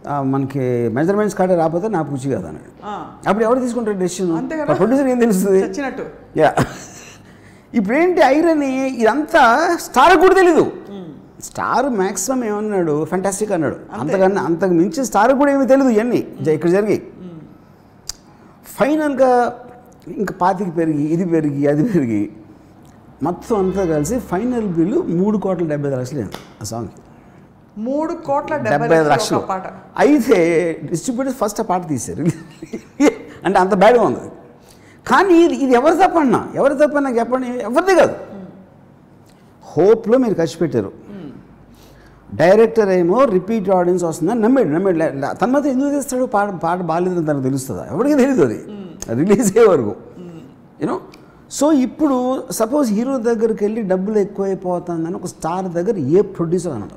ఆ, మనకి మెజర్మెంట్స్ కార్డే రాకపోతే నా పూచి కాదు అన్నాడు ఆ, అప్పుడు ఎవరు తీసుకుంటారు డెసిషన్ అంతే కదా. ప్రొడ్యూసర్ ఏం తెలుస్తుంది చచ్చినట్టు యా ఇప్పుడు ఏంటి ఐరని ఇదంతా స్టార్ కూడా తెలీదు స్టార్ మ్యాక్సిమం ఏమన్నాడు ఫంటాస్టిక్ అన్నాడు అంతకన్నా అంతకు మించి స్టార్ కూడా ఏమీ తెలియదు ఇవన్నీ జ- ఇక్కడ జరిగి ఫైనల్గా ఇంకా పాతికి పెరిగి ఇది పెరిగి అది పెరిగి మొత్తం అంతా కలిసి ఫైనల్ బిల్లు మూడు కోట్ల డెబ్బై ఐదు లక్షలు అయింది ఆ సాంగ్ మూడు కోట్ల డెబ్బై ఐదు లక్షలు లక్షలు ఒక పాట అయితే డిస్ట్రిబ్యూటర్స్ ఫస్ట్ ఆ పాట తీశారు అంటే అంత బ్యాడ్గా ఉంది కానీ ఇది ఇది ఎవరి తప్పన్నా ఎవరి తప్ప నాకు చెప్పండి ఎవరిదే కాదు హోప్లో మీరు ఖర్చు పెట్టారు డైరెక్టర్ ఏమో రిపీట్ ఆడియన్స్ వస్తుందని నమ్మాడు నమ్మాడు లే- లే- తన మాత్రం ఎందుకు తీస్తాడు పాట పాట బాగాలేదని తనకు తెలుస్తుందా ఎవరికి తెలియదు అది రిలీజ్ అయ్యే వరకు యూనో సో ఇప్పుడు సపోజ్ హీరో దగ్గరికి వెళ్ళి డబ్బులు ఎక్కువైపోతుందని ఒక స్టార్ దగ్గర ఏ ప్రొడ్యూసర్ అన్నాడు